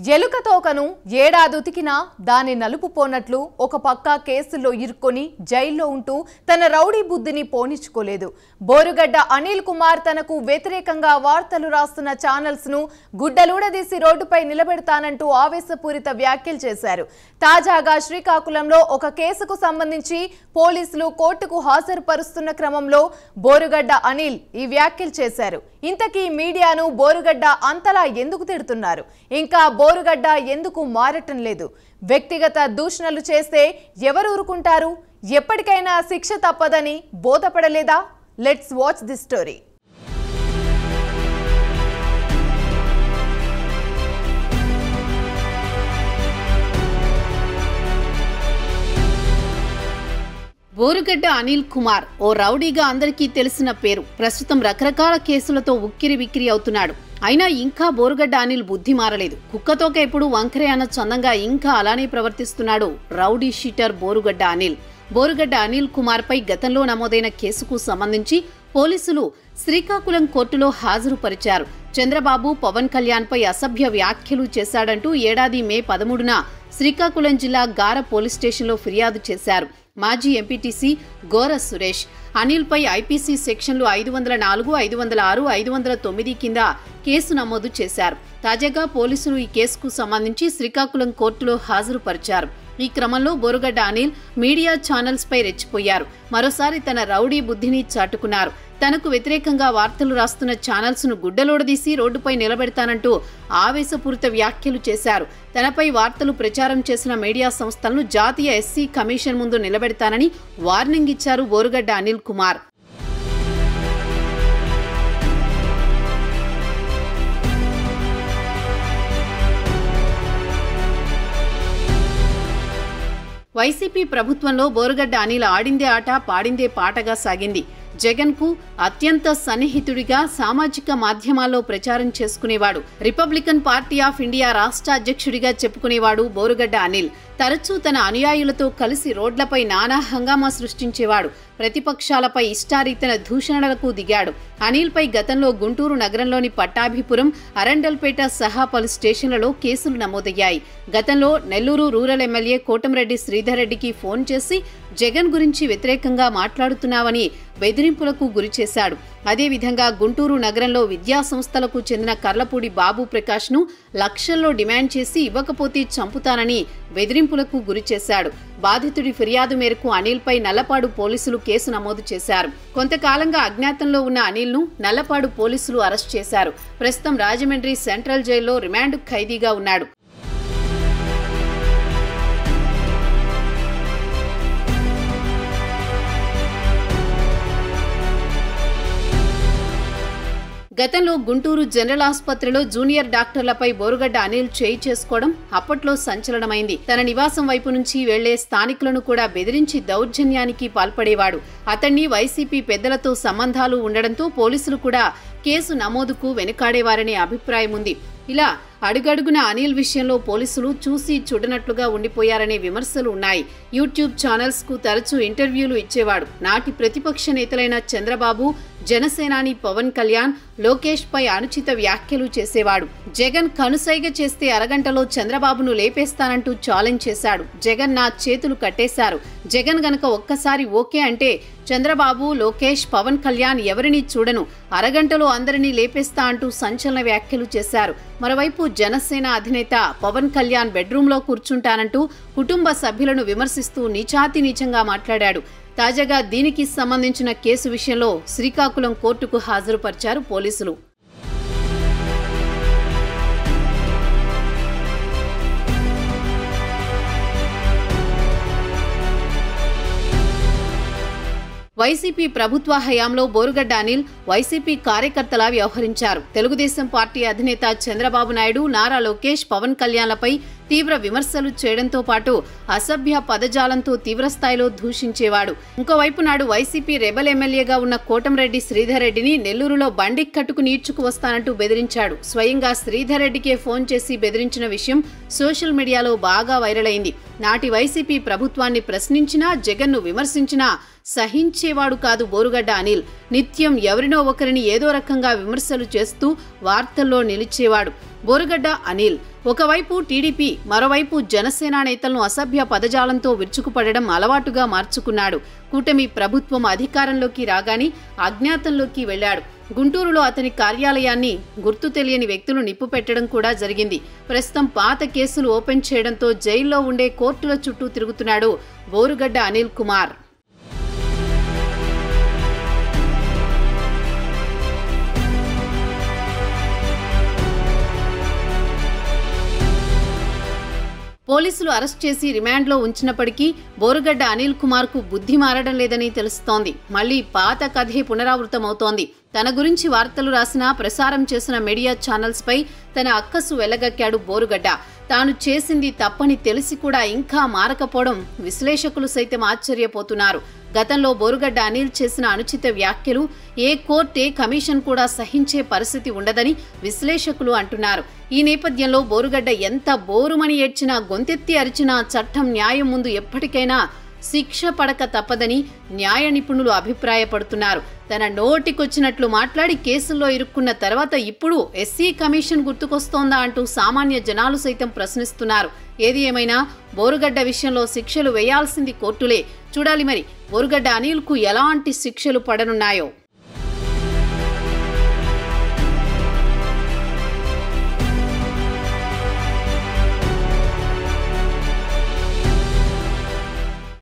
ఎలుక తోకను ఏడాది ఉతికినా దాని నలుపు పోనట్లు ఒక పక్క కేసుల్లో ఇరుక్కొని జైల్లో ఉంటూ తన రౌడీ బుద్ధిని పోనిచ్చుకోలేదు బోరుగడ్డ అనిల్ కుమార్ తనకు వ్యతిరేకంగా వార్తలు రాస్తున్న ఛానల్స్ ను గుడ్డలూడదీసి రోడ్డుపై నిలబెడతానంటూ ఆవేశపూరిత వ్యాఖ్యలు చేశారు తాజాగా శ్రీకాకుళంలో ఒక కేసుకు సంబంధించి పోలీసులు కోర్టుకు హాజరుపరుస్తున్న క్రమంలో బోరుగడ్డ అనిల్ ఈ వ్యాఖ్యలు చేశారు ఇంతకీ మీడియాను బోరుగడ్డ అంతలా ఎందుకు తిడుతున్నారు ఇంకా బోరుగడ్డ ఎందుకు మారటం లేదు వ్యక్తిగత దూషణలు చేస్తే ఎవరు ఊరుకుంటారు ఎప్పటికైనా శిక్ష తప్పదని బోధపడలేదా let's watch the story Borugadda Anil Kumar ఓ రౌడీగా అందరికీ తెలిసిన పేరు ప్రస్తుతం రకరకాల కేసులతో ఉక్కిరి బిక్కిరి అవుతున్నాడు అయినా ఇంకా బోరుగడ్డ అనిల్ బుద్ధి మారలేదు కుక్కతోక ఎప్పుడు వంకరే అన్న చందంగా ఇంకా అలానే ప్రవర్తిస్తున్నాడు రౌడీ షీటర్ బోరుగడ్డ అనిల్ బోరుగడ్డ అనిల్ కుమార్ పై గతంలో నమోదైన కేసుకు సంబంధించి పోలీసులు శ్రీకాకుళం కోర్టులో హాజరుపరిచారు చంద్రబాబు పవన్ కళ్యాణ్ పై అసభ్య వ్యాఖ్యలు చేశాడంటూ ఏడాది మే పదమూడున శ్రీకాకుళం జిల్లా గార పోలీస్ స్టేషన్లో ఫిర్యాదు చేశారు మాజీ ఎంపీటీసీ గోర సురేష్ అనిల్ పై ఐపీసీ సెక్షన్లు ఐదు వందల నాలుగు ఐదు వందల ఆరు ఐదు వందల తొమ్మిది కింద కేసు నమోదు చేశారు తాజాగా పోలీసులు ఈ కేసుకు సంబంధించి శ్రీకాకుళం కోర్టులో హాజరుపరిచారు ఈ క్రమంలో బోరుగడ్డ అనిల్ మీడియా ఛానల్స్ పై రెచ్చిపోయారు మరోసారి తన రౌడీ బుద్ధిని చాటుకున్నారు తనకు వ్యతిరేకంగా వార్తలు రాస్తున్న ఛానల్స్ ను గుడ్డలోడదీసి రోడ్డుపై నిలబెడతానంటూ ఆవేశపూరిత వ్యాఖ్యలు చేశారు తనపై వార్తలు ప్రచారం చేసిన మీడియా సంస్థలను జాతీయ ఎస్సీ కమిషన్ ముందు నిలబెడతానని వార్నింగ్ ఇచ్చారు బోరుగడ్డ అనిల్ కుమార్ వైసీపీ ప్రభుత్వంలో బోరుగడ్డ అనిల్ ఆడిందే ఆట పాడిందే పాటగా సాగింది జగన్ కు అత్యంత సన్నిహితుడిగా సామాజిక మాధ్యమాల్లో ప్రచారం చేసుకునేవాడు రిపబ్లికన్ పార్టీ ఆఫ్ ఇండియా రాష్ట్ర అధ్యక్షుడిగా చెప్పుకునేవాడు బోరుగడ్డ అనిల్ తరచూ తన అనుయాయులతో కలిసి రోడ్లపై నానా హంగామా సృష్టించేవాడు ప్రతిపక్షాలపై ఇష్టారీతన దూషణలకు దిగాడు అనిల్ పై గతంలో గుంటూరు నగరంలోని పట్టాభిపురం అరండల్పేట సహా పలు స్టేషన్లలో కేసులు నమోదయ్యాయి గతంలో నెల్లూరు రూరల్ ఎమ్మెల్యే కోటంరెడ్డి శ్రీధర్ రెడ్డికి ఫోన్ చేసి జగన్ గురించి వ్యతిరేకంగా మాట్లాడుతున్నావని బెదిరింపులకు గురిచేశాడు అదేవిధంగా గుంటూరు నగరంలో విద్యా సంస్థలకు చెందిన కర్లపూడి బాబు ప్రకాష్ ను లక్షల్లో డిమాండ్ చేసి ఇవ్వకపోతే చంపుతానని బెదిరింపులకు గురిచేశాడు బాధితుడి ఫిర్యాదు మేరకు అనిల్ పై నల్లపాడు పోలీసులు కేసు నమోదు చేశారు కొంతకాలంగా అజ్ఞాతంలో ఉన్న అనిల్ ను నల్లపాడు పోలీసులు అరెస్ట్ చేశారు ప్రస్తుతం రాజమండ్రి సెంట్రల్ జైల్లో రిమాండ్ ఖైదీగా ఉన్నాడు గతంలో గుంటూరు జనరల్ ఆసుపత్రిలో జూనియర్ డాక్టర్లపై బోరుగడ్డ అనిల్ చేయి చేసుకోవడం అప్పట్లో సంచలనమైంది తన నివాసం వైపు నుంచి వెళ్లే స్థానికులను కూడా బెదిరించి దౌర్జన్యానికి పాల్పడేవాడు అతన్ని వైసీపీ పెద్దలతో సంబంధాలు ఉండడంతో పోలీసులు కూడా కేసు నమోదుకు వెనుకాడేవారనే అభిప్రాయం ఉంది ఇలా అడుగడుగున అనిల్ విషయంలో పోలీసులు చూసి చూడనట్లుగా ఉండిపోయారనే విమర్శలు ఉన్నాయి యూట్యూబ్ ఛానల్స్ కు తరచూ ఇంటర్వ్యూలు ఇచ్చేవాడు నాటి ప్రతిపక్ష నేతలైన చంద్రబాబు జనసేనాని పవన్ కళ్యాణ్ లోకేష్ పై అనుచిత వ్యాఖ్యలు చేసేవాడు జగన్ కనుసైగ చేస్తే అరగంటలో చంద్రబాబును లేపేస్తానంటూ ఛాలెంజ్ చేశాడు జగన్ నా చేతులు కట్టేశారు జగన్ గనక ఒక్కసారి ఓకే అంటే చంద్రబాబు లోకేష్ పవన్ కళ్యాణ్ ఎవరిని చూడను అరగంటలో అందరినీ లేపేస్తా అంటూ సంచలన వ్యాఖ్యలు చేశారు మరోవైపు జనసేన అధినేత పవన్ కళ్యాణ్ బెడ్రూంలో కూర్చుంటానంటూ కుటుంబ సభ్యులను విమర్శిస్తూ నీచాతి నీచంగా మాట్లాడాడు తాజాగా దీనికి సంబంధించిన కేసు విషయంలో శ్రీకాకుళం కోర్టుకు హాజరుపరిచారు పోలీసులు వైసీపీ ప్రభుత్వ హయాంలో బోరుగడ్డ అనిల్ వైసీపీ కార్యకర్తలా వ్యవహరించారు తెలుగుదేశం పార్టీ అధినేత చంద్రబాబు నాయుడు నారా లోకేష్ పవన్ కళ్యాణ్లపై తీవ్ర విమర్శలు చేయడంతో పాటు అసభ్య పదజాలంతో తీవ్రస్థాయిలో దూషించేవాడు ఇంకోవైపు నాడు వైసీపీ రెబల్ ఎమ్మెల్యేగా ఉన్న కోటంరెడ్డి శ్రీధర్ రెడ్డిని నెల్లూరులో బండి కట్టుకు నీడ్చుకు వస్తానంటూ బెదిరించాడు స్వయంగా శ్రీధర్ రెడ్డికే ఫోన్ చేసి బెదిరించిన విషయం సోషల్ మీడియాలో బాగా వైరల్ అయింది నాటి వైసీపీ ప్రభుత్వాన్ని ప్రశ్నించినా జగన్ను విమర్శించినా సహించేవాడు కాదు బోరుగడ్డ అనిల్ నిత్యం ఎవరినో ఒకరిని ఏదో రకంగా విమర్శలు చేస్తూ వార్తల్లో నిలిచేవాడు బోరుగడ్డ అనిల్ ఒకవైపు టీడీపీ మరోవైపు జనసేన నేతలను అసభ్య పదజాలంతో విరుచుకుపడడం అలవాటుగా మార్చుకున్నాడు కూటమి ప్రభుత్వం అధికారంలోకి రాగానే అజ్ఞాతంలోకి వెళ్లాడు గుంటూరులో అతని కార్యాలయాన్ని గుర్తు తెలియని వ్యక్తులు నిప్పు పెట్టడం కూడా జరిగింది ప్రస్తుతం పాత కేసులు ఓపెన్ చేయడంతో జైల్లో ఉండే కోర్టుల చుట్టూ తిరుగుతున్నాడు బోరుగడ్డ అనిల్ కుమార్ పోలీసులు అరెస్ట్ చేసి రిమాండ్లో ఉంచినప్పటికీ బోరుగడ్డ అనిల్ కుమార్ కు బుద్ధి మారడం లేదని తెలుస్తోంది మళ్లీ పాత కథే పునరావృతమవుతోంది తన గురించి వార్తలు రాసిన ప్రసారం చేసిన మీడియా ఛానల్స్ పై తన అక్కసు వెళ్లగక్కాడు బోరుగడ్డ తాను చేసింది తప్పని తెలిసి కూడా ఇంకా మారకపోవడం విశ్లేషకులు సైతం ఆశ్చర్యపోతున్నారు గతంలో బోరుగడ్డ అనిల్ చేసిన అనుచిత వ్యాఖ్యలు ఏ కోర్ట్ ఏ కమిషన్ కూడా సహించే పరిస్థితి ఉండదని విశ్లేషకులు అంటున్నారు ఈ నేపథ్యంలో బోరుగడ్డ ఎంత బోరుమని ఏడ్చినా గొంతెత్తి అరిచినా చట్టం న్యాయం ముందు ఎప్పటికైనా శిక్ష పడక తప్పదని న్యాయ నిపుణులు అభిప్రాయపడుతున్నారు తన నోటికొచ్చినట్లు మాట్లాడి కేసుల్లో ఇరుక్కున్న తర్వాత ఇప్పుడు ఎస్సీ కమిషన్ గుర్తుకొస్తోందా అంటూ సామాన్య జనాలు సైతం ప్రశ్నిస్తున్నారు ఏది ఏమైనా బోరుగడ్డ విషయంలో శిక్షలు వేయాల్సింది కోర్టులే చూడాలి మరి బోరుగడ్డ అనిల్కు ఎలాంటి శిక్షలు పడనున్నాయో